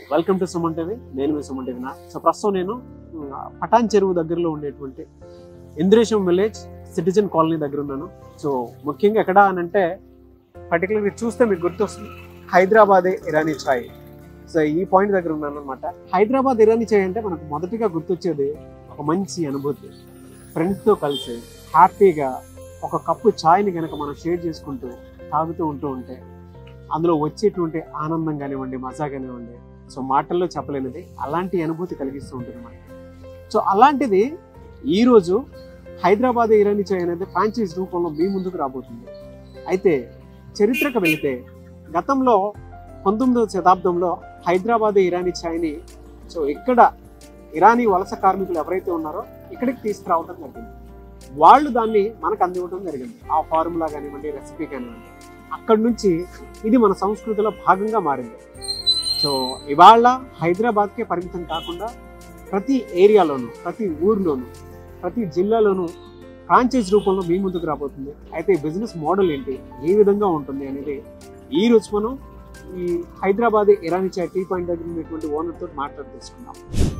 Welcome to Suman TV నేను మీ Suman TV so ప్రస్తుతం నేను ఉమ్, పటాన్ చెరువు దగ్గరలో ఉండేటువంటి ఇంద్రేశం విలేజ్ సిటిజన్ కాలనీ దగ్గర ఉన్నాను సో ముఖ్యంగా ఎక్కడ అని అంటే పర్టికులర్గా చూస్తే మీకు గుర్తొస్తుంది హైదరాబాదే ఇరానీ ఛాయ్ సో ఈ పాయింట్ దగ్గర ఉన్నాను అనమాట హైదరాబాద్ ఇరానీ ఛాయ్ అంటే మనకు మొదటిగా గుర్తొచ్చేది ఒక మంచి అనుభూతి ఫ్రెండ్స్తో కలిసి హ్యాపీగా ఒక కప్పు ఛాయ్ని కనుక మనం షేర్ చేసుకుంటూ తాగుతూ ఉంటూ ఉంటే అందులో వచ్చేటువంటి ఆనందం కానివ్వండి మజా కానివ్వండి సో మాటల్లో చెప్పలేనిది అలాంటి అనుభూతి కలిగిస్తూ ఉంటుంది మనకి సో అలాంటిది ఈరోజు హైదరాబాద్ ఇరానీ చాయ్ అనేది ఫ్రాంచైజ్ రూపంలో మీ ముందుకు రాబోతుంది అయితే చరిత్రకు వెళితే గతంలో పంతొమ్మిదవ శతాబ్దంలో హైదరాబాద్ ఇరానీ ఛాయ్ని సో ఇక్కడ ఇరానీ వలస కార్మికులు ఎవరైతే ఉన్నారో ఇక్కడికి తీసుకురావడం జరిగింది వాళ్ళు దాన్ని మనకు అందివ్వడం జరిగింది ఆ ఫార్ములా కానివ్వండి రెసిపీ కానివ్వండి అక్కడి నుంచి ఇది మన సంస్కృతిలో భాగంగా మారింది సో ఇవాళ హైదరాబాద్కే పరిమితం కాకుండా ప్రతి ఏరియాలోనూ ప్రతి ఊర్లోనూ ప్రతి జిల్లాలోనూ ఫ్రాంచైజ్ రూపంలో మీ ముందుకు రాబోతుంది అయితే ఈ బిజినెస్ మోడల్ ఏంటి ఏ విధంగా ఉంటుంది అనేది ఈ రోజు మనం ఈ హైదరాబాద్ ఇరానీ చాయ్ టీ పాయింట్ దగ్గర ఉన్నటువంటి ఓనర్తో మాట్లాడి తెలుసుకుందాం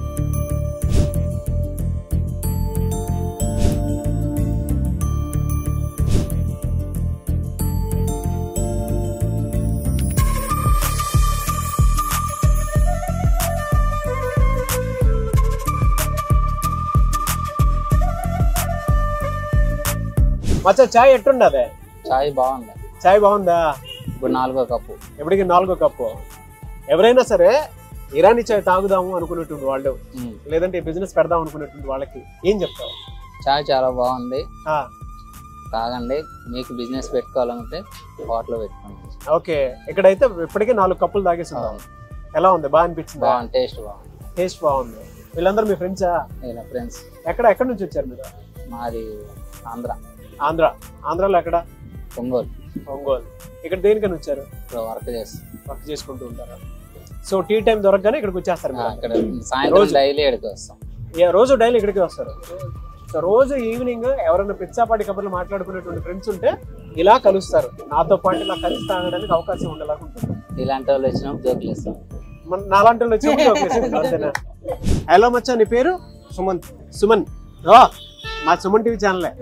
మచ్చా చాయ్ ఎట్టుండదే చాయ్ బాగుంది చాయ్ బాగుందా ఇప్పుడు నాలుగో కప్పు ఎప్పటికి నాలుగో కప్పు ఎవరైనా సరే ఇరానీ చాయ్ తాగుదాము అనుకునేటువంటి వాళ్ళు ఉమ్. లేదంటే బిజినెస్ పెడదాం అనుకునేటువంటి వాళ్ళకి ఏం చెప్తావు చాయ్ చాలా బాగుంది ఆ, తాగండి మీకు బిజినెస్ పెట్టుకోవాలంటే హోటల్ పెట్టుకోండి ఓకే ఇక్కడైతే ఇప్పటికే నాలుగు కప్పులు తాగేసిందాం ఎలా ఉంది బాగా అనిపించిందా బాగుంది టేస్ట్ బాగుంది టేస్ట్ బాగుంది వీళ్ళందరూ మీ ఫ్రెండ్సా నేను ఫ్రెండ్స్ ఎక్కడ ఎక్కడి నుంచి వచ్చారు మీరు మాది ఆంధ్ర ఆంధ్ర ఆంధ్రాలో ఎక్కడ ఒంగోలు ఒంగోలు ఇక్కడ దేనికని వచ్చారు ఇప్పుడు వర్క్ చేస్తాం వర్క్ చేసుకుంటూ ఉంటారు సో టీ టైం దొరకగానే ఇక్కడికి వచ్చేస్తారు ఆ, మీరు. ఇక్కడ సాయంత్రం రోజు? డైలీ ఇక్కడికి వస్తాం ఏ రోజు డైలీ ఇక్కడికి వస్తారు సో రోజు ఈవినింగ్ ఎవరైనా పిచ్చాపాటి కబుర్లు మాట్లాడుకునేటువంటి ఫ్రెండ్స్ ఉంటే ఇలా కలుస్తారు నాతో పాటు ఇలా కలిసి తాగడానికి అవకాశం ఉండేలాగా ఉంటుంది ఇలాంటి వాళ్ళు వచ్చినప్పుడు జోకులు ఇస్తాం మన నాలాంటి వాళ్ళు వచ్చి ఒక విషయం అంతేనా హలో మచ్చా నీ పేరు సుమన్ సుమన్ ఓ మా సుమన్ టీవీ ఛానలే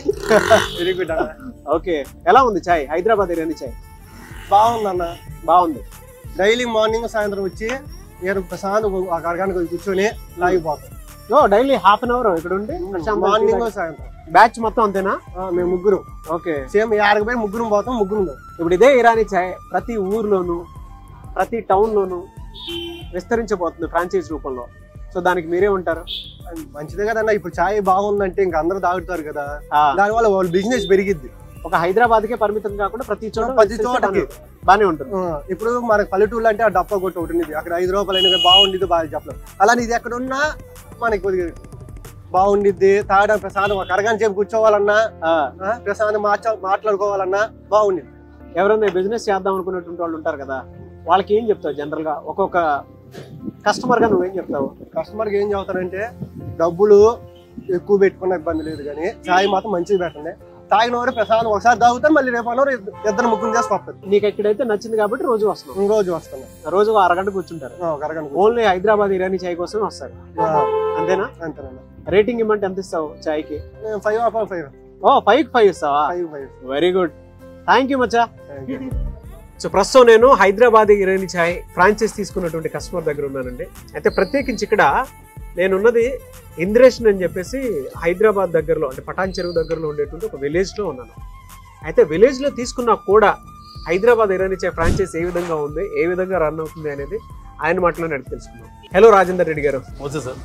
వెరీ గుడ్ ఓకే ఎలా ఉంది చాయ్ హైదరాబాద్ ఇరానీ చాయ్ బాగుందన్న బాగుంది డైలీ మార్నింగ్ సాయంత్రం వచ్చి నేను ప్రశాంత్ ఒక అరగంట కూర్చొని లాగిపోతాం ఓ డైలీ హాఫ్ అన్ అవర్ ఇక్కడ ఉండి మార్నింగ్ సాయంత్రం బ్యాచ్ మొత్తం అంతేనా ఆ, మేము ముగ్గురు ఓకే సేమ్ యాడకి పోయి ముగ్గురు పోతాం ముగ్గురు ఇప్పుడు ఇదే ఇరానీ చాయ్ ప్రతి ఊర్లోను ప్రతి టౌన్ లోను విస్తరించబోతుంది ఫ్రాంచైజ్ రూపంలో సో దానికి మీరే ఉంటారు మంచిదే కదన్న ఇప్పుడు చాయ్ బాగుందంటే ఇంకా అందరూ తాగుతారు కదా ఆ, దానివల్ల వాళ్ళ బిజినెస్ పెరిగిద్ది ఒక హైదరాబాద్ కే పరిమితం కాకుండా ప్రతి చోట ప్రతి విస్తరిస్తే చోటకి. బానే- బానే ఉంటుంది ఆ, ఇప్పుడు మన పల్లెటూళ్ళు అంటే ఆ డప్ప కొట్టి ఒకటి ఉంది అక్కడ ఐదు రూపాయలు అయినా బాగుండిద్ది బాగా చెప్పలేదు అలా ఇది ఎక్కడ ఉన్నా మనకి కొద్దిగా బాగుండిద్ది తాగడం ప్రశాంతం ఒక అరగంట సేపు కూర్చోవాలన్నా ఆ, ఆ, ప్రశాంతం మాట్లా మాట్లాడుకోవాలన్నా బాగుండిద్ది ఎవరైనా బిజినెస్ చేద్దాం అనుకునేటువంటి వాళ్ళు ఉంటారు కదా వాళ్ళకి ఏం చెప్తావు జనరల్ గా ఒక్కొక్క కస్టమర్ గా నువ్వేం చెప్తావు కస్టమర్కి ఏం చెబుతారంటే డబ్బులు ఎక్కువ పెట్టుకున్న ఇబ్బంది లేదు కానీ చాయ్ మాత్రం మంచిది పెట్టండి తాగిన వారు ప్రసాదం ఒకసారి తాగుతారు మళ్ళీ రేపు అన్నారు ఇద్దరు ముగ్గురు చేసుకొస్తారు నీకు ఎక్కడైతే నచ్చింది కాబట్టి రోజు వస్తున్నాం రోజు వస్తున్నాం రోజు ఒక అరగంట కూర్చుంటారు ఆ, ఒక అరగంట ఓన్లీ హైదరాబాద్ ఇరానీ చాయ్ కోసం వస్తారు ఆ, అంతేనా అంతేనండి రేటింగ్ ఇమ్మంటే ఎంత ఇస్తావు చాయ్ కి నేను ఫైవ్ ఆఫ్ ఫైవ్ ఓ ఫైవ్ ఫైవ్ ఇస్తావా five five very good thank you మచ్చా సో ప్రస్తుతం నేను హైదరాబాద్ ఇరానీ ఛాయ్ ఫ్రాంచైజ్ తీసుకున్నటువంటి కస్టమర్ దగ్గర ఉన్నానండి అయితే ప్రత్యేకించి ఇక్కడ నేనున్నది ఇంద్రేషన్ అని చెప్పేసి హైదరాబాద్ దగ్గరలో అంటే పటాన్ చెరువు దగ్గరలో ఉండేటువంటి ఒక విలేజ్లో ఉన్నాను అయితే విలేజ్లో తీసుకున్నా కూడా హైదరాబాద్ ఇరానీ ఛాయ్ ఫ్రాంచైజ్ ఏ విధంగా ఉంది ఏ విధంగా రన్ అవుతుంది అనేది ఆయన మాటలోనే అడిగి తెలుసుకుందాం హలో రాజేందర్ రెడ్డి గారు నమస్తే సార్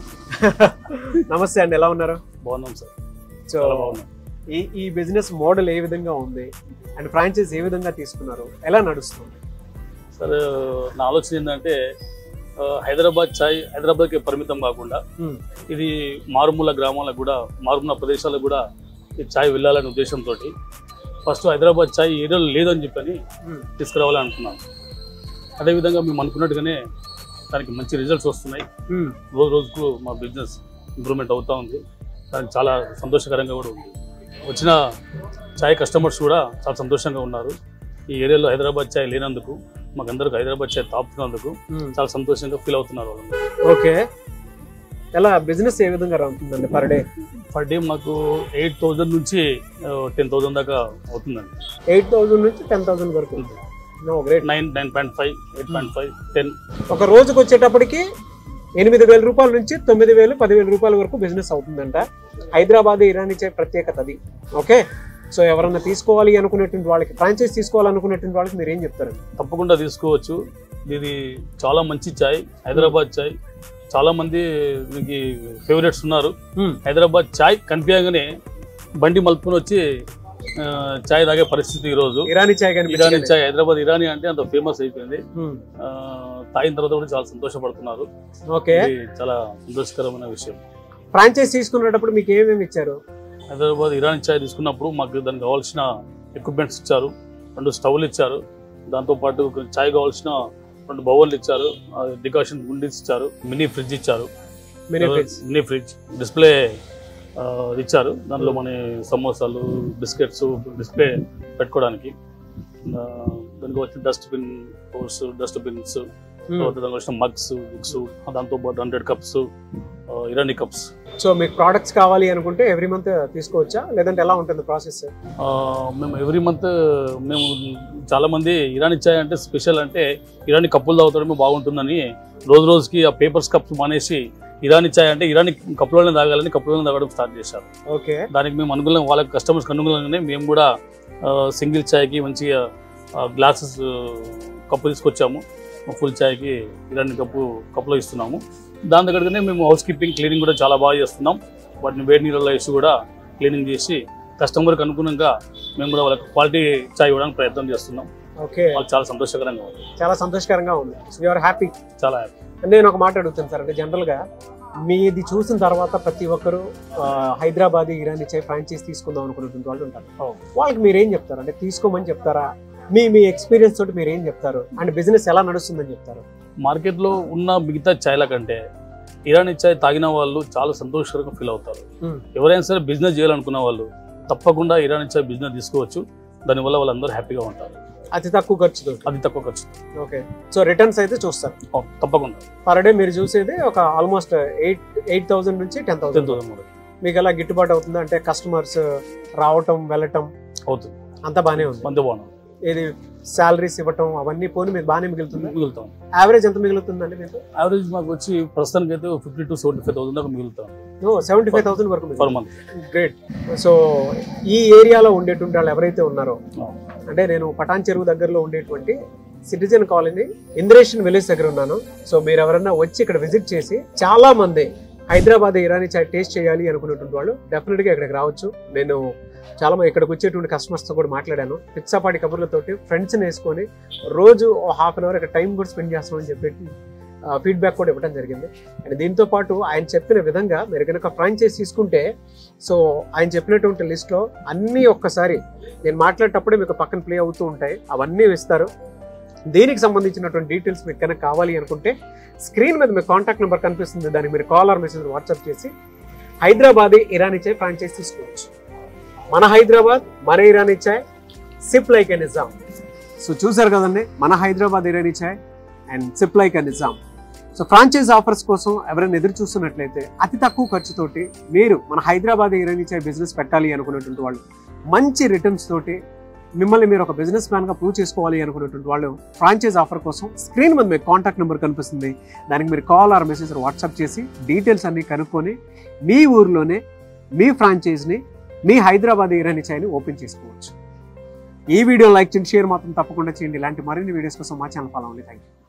నమస్తే అండి ఎలా ఉన్నారు బాగున్నాం సార్ సో చాలా బాగున్నాం ఈ ఈ బిజినెస్ మోడల్ ఏ విధంగా ఉంది అండ్ ఫ్రాంచైజ్ ఏ విధంగా తీసుకున్నారు ఎలా నడుస్తుంది సార్ నా ఆలోచన ఏంటంటే ఆ, హైదరాబాద్ చాయ్ హైదరాబాద్కి పరిమితం కాకుండా Hmm. ఇది మారుమూల గ్రామాలకు కూడా మారుమూల ప్రదేశాలకు కూడా ఈ చాయ్ వెళ్ళాలనే ఉద్దేశంతో ఫస్ట్ హైదరాబాద్ చాయ్ ఏరియాలో లేదని చెప్పని Hmm. తీసుకురావాలని అనుకున్నాం అదేవిధంగా మేము అనుకున్నట్టుగానే దానికి మంచి రిజల్ట్స్ వస్తున్నాయి రోజు రోజుకు మా బిజినెస్ ఇంప్రూవ్మెంట్ అవుతూ ఉంది దానికి చాలా సంతోషకరంగా కూడా ఉంది వచ్చిన చాయ్ కస్టమర్స్ కూడా చాలా సంతోషంగా ఉన్నారు ఈ ఏరియాలో హైదరాబాద్ చాయ్ లేనందుకు మాకు అందరికి హైదరాబాద్ చేతి తాపుతున్నందుకు చాలా సంతోషంగా ఫీల్ అవుతున్నారు వాళ్ళు ఓకే ఎలా బిజినెస్ ఏ విధంగా ఉంటుందండి పర్ డే పర్ డే మాకు ఎయిట్ థౌజండ్ నుంచి టెన్ థౌజండ్ దాకా అవుతుందండి ఎయిట్ థౌసండ్ నుంచి టెన్ థౌసండ్ వరకు no great nine nine point five eight point five ten ఒక రోజుకి వచ్చేటప్పటికి ఎనిమిది వేల రూపాయల నుంచి తొమ్మిది వేలు పదివేల రూపాయల వరకు బిజినెస్ అవుతుందంట హైదరాబాద్ ఇరాన్ ఇచ్చే ప్రత్యేకత అది ఓకే సో ఎవరన్నా తీసుకోవాలి అనుకునేటువంటి వాళ్ళకి ఫ్రాంచైజ్ తీసుకోవాలనుకునేటువంటి వాళ్ళకి మీరు ఏం చెప్తారు తప్పకుండా తీసుకోవచ్చు ఇది చాలా మంచి చాయ్ హైదరాబాద్ చాయ్ చాలా మంది దీనికి ఫేవరెట్స్ ఉన్నారు హైదరాబాద్ చాయ్ కనిపించగానే బండి మలుపుకొని వచ్చి ఆ, చాయ్ తాగే పరిస్థితి ఈరోజు ఇరానీ చాయ్ ఇరానీ కనిపించాలి చాయ్ హైదరాబాద్ ఇరానీ అంటే అంత ఫేమస్ అయిపోయింది ఆ, తాగిన తర్వాత కూడా చాలా సంతోషపడుతున్నారు ఓకే ఇది చాలా సంతోషకరమైన విషయం ఫ్రాంచైజ్ తీసుకునేటప్పుడు మీకు ఏమేమి ఇచ్చారు హైదరాబాద్ ఇరానీ చాయ్ తీసుకున్నప్పుడు మాకు దానికి కావాల్సిన ఎక్విప్మెంట్స్ ఇచ్చారు రెండు స్టవ్లు ఇచ్చారు దాంతోపాటు చాయ్ కావాల్సిన రెండు బౌళ్ళు ఇచ్చారు డికాషన్ గుండీస్ ఇచ్చారు మినీ ఫ్రిడ్జ్ ఇచ్చారు mini fridge mini fridge display ఆ, ఇచ్చారు దానిలో మన సమోసాలు బిస్కెట్స్ డిస్ప్లే పెట్టుకోవడానికి ఆ, దానికి వచ్చిన డస్ట్బిన్ కోర్స్ డస్ట్బిన్స్ తర్వాత దానికి వచ్చిన మగ్స్ బుక్స్ దాంతో పాటు hundred cups Irani cups so మీకు ప్రోడక్ట్స్ కావాలి అనుకుంటే ఎవ్రీ మంత్ తీసుకోవచ్చా లేదంటే ఎలా ఉంటుంది ప్రాసెస్ మేము ఎవ్రీ మంత్ మేము చాలా మంది ఇరానీ చాయ్ అంటే స్పెషల్ అంటే ఇరానీ కప్పులు తాగుతాడమే బాగుంటుందని రోజు రోజుకి ఆ పేపర్స్ కప్స్ మానేసి ఇరానీ చాయ్ అంటే ఇరానీ కప్పులోనే తాగాలని కప్పులోనే తాగడం స్టార్ట్ చేశారు ఓకే దానికి మేము అనుకూలంగా వాళ్ళ కస్టమర్స్కి అనుకూలంగానే మేము కూడా సింగిల్ చాయ్కి మంచిగా గ్లాసెస్ కప్పు తీసుకొచ్చాము ఫుల్ చాయ్కి ఇరానీ కప్పు కప్పులో ఇస్తున్నాము దాని దగ్గరనే మేము హౌస్ కీపింగ్ క్లీనింగ్ కూడా చాలా బాగా చేస్తున్నాం వాటిని వేడి నీళ్ళలో వేసి కూడా క్లీనింగ్ చేసి కస్టమర్కి అనుగుణంగా మేము కూడా వాళ్ళకి క్వాలిటీ చాయ్ ఇవ్వడానికి ప్రయత్నం చేస్తున్నాం ఓకే వాళ్ళకి చాలా సంతోషకరంగా ఉంది చాలా సంతోషకరంగా ఉంది యూఆర్ హ్యాపీ చాలా happy. నేను ఒక మాట అడుగుతాను సార్ అంటే జనరల్గా మీది చూసిన తర్వాత ప్రతి ఒక్కరు ఆ, హైదరాబాద్ ఇరాన్ ఇచ్చే ఫ్రాంచైజ్ తీసుకుందాం అనుకున్నటువంటి వాళ్ళు ఉంటారు అవును. వాళ్ళకి మీరు ఏం చెప్తారు అంటే తీసుకోమని చెప్తారా మీ మీ ఎక్స్పీరియన్స్ తోటి మీరు ఏం చెప్తారు అండ్ బిజినెస్ ఎలా నడుస్తుందని చెప్తారు మార్కెట్లో ఉన్న మిగతా చాయ్ల కంటే ఇరానీ చాయ్ తాగిన వాళ్ళు చాలా సంతోషకరంగా ఫీల్ అవుతారు Hmm. ఎవరైనా సరే బిజినెస్ చేయాలనుకున్న వాళ్ళు తప్పకుండా ఇరానీ చాయ్ బిజినెస్ తీసుకోవచ్చు దానివల్ల వాళ్ళందరూ హ్యాపీగా ఉంటారు అతి తక్కువ ఖర్చుతో అది తక్కువ ఖర్చు ఓకే సో రిటర్న్స్ అయితే చూస్తారు అవును, తప్పకుండా పర్ డే మీరు చూసేది ఒక ఆల్మోస్ట్ ఎయిట్ ఎయిట్ థౌసండ్ నుంచి టెన్ టెన్ థౌసండ్ థౌసండ్ కూడా మీకు ఎలా గిట్టుబాటు అవుతుంది అంటే కస్టమర్స్ రావటం వెళ్ళటం అవుతుంది అంతా బాగానే ఉంది మంది బాగున్నాం ఇది శాలరీస్ ఇవ్వటం అవన్నీ పోనీ మీకు బాగానే మిగులుతుంది మిగులుతాం యావరేజ్ ఎంత మిగులుతుందండి మీకు యావరేజ్ మాకు వచ్చి ప్రస్తుతానికి అయితే fifty to seventy five thousand దాకా మిగులుతాం సెవెంటీ ఫైవ్ థౌసండ్ వరకు పర్ మంత్ గ్రేట్ సో ఈ ఏరియాలో ఉండేటువంటి వాళ్ళు ఎవరైతే ఉన్నారో అంటే నేను పటాన్ చెరువు దగ్గరలో ఉండేటువంటి సిటిజన్ కాలనీ ఇంద్రేషన్ విలేజ్ దగ్గర ఉన్నాను సో మీరు ఎవరైనా వచ్చి ఇక్కడ విజిట్ చేసి చాలా మంది హైదరాబాద్ ఇరానీ చాయ్ టేస్ట్ చేయాలి అనుకునేటువంటి వాళ్ళు డెఫినెట్గా ఇక్కడికి రావచ్చు నేను చాలా మంది ఇక్కడికి వచ్చేటువంటి కస్టమర్స్తో కూడా మాట్లాడాను పిచ్చాపాటి కబుర్లతోటి ఫ్రెండ్స్ని వేసుకొని రోజు హాఫ్ అన్ అవర్ ఇక్కడ టైం కూడా స్పెండ్ చేస్తామని చెప్పి ఫీడ్బ్యాక్ కూడా ఇవ్వడం జరిగింది అండ్ దీంతో పాటు ఆయన చెప్పిన విధంగా మీరు కనుక ఫ్రాంచైజ్ తీసుకుంటే సో ఆయన చెప్పినటువంటి లిస్ట్లో అన్నీ ఒక్కసారి నేను మాట్లాడేటప్పుడే మీకు పక్కన ప్లే అవుతూ ఉంటాయి అవన్నీ ఇస్తారు దీనికి సంబంధించినటువంటి డీటెయిల్స్ మీకు కనుక కావాలి అనుకుంటే స్క్రీన్ మీద మీ కాంటాక్ట్ నెంబర్ కనిపిస్తుంది దానికి మీరు కాల్ ఆర్ మెసేజ్ వాట్సాప్ చేసి హైదరాబాద్ ఇరానీ చాయ్ ఫ్రాంచైజ్ తీసుకోవచ్చు మన హైదరాబాద్ మన Irani Chai sip like a Nizam so చూసారు కదండి మన Hyderabad Irani Chai and sip like a Nizam so franchise offers కోసం ఎవరైనా ఎదురు చూస్తున్నట్లయితే అతి తక్కువ ఖర్చుతోటి మీరు మన హైదరాబాద్ ఇరానీ చాయ్ బిజినెస్ పెట్టాలి అనుకున్నటువంటి వాళ్ళు మంచి రిటర్న్స్ తోటి మిమ్మల్ని మీరు ఒక బిజినెస్ మ్యాన్గా ప్రూవ్ చేసుకోవాలి అనుకున్నటువంటి వాళ్ళు ఫ్రాంచైజ్ ఆఫర్ కోసం స్క్రీన్ మీద మీకు కాంటాక్ట్ నెంబర్ కనిపిస్తుంది దానికి మీరు కాల్ ఆర్ మెసేజ్ వాట్సాప్ చేసి డీటెయిల్స్ అన్ని కనుక్కొని మీ ఊర్లోనే మీ ఫ్రాంచైజ్ని మీ హైదరాబాద్ ఇరానీ చాయ్ని ఓపెన్ చేసుకోవచ్చు ఈ వీడియో లైక్ చేయండి షేర్ మాత్రం తప్పకుండా చేయండి ఇలాంటి మరిన్ని వీడియోస్ కోసం మా ఛానల్ ఫాలో అవ్వండి థ్యాంక్ యూ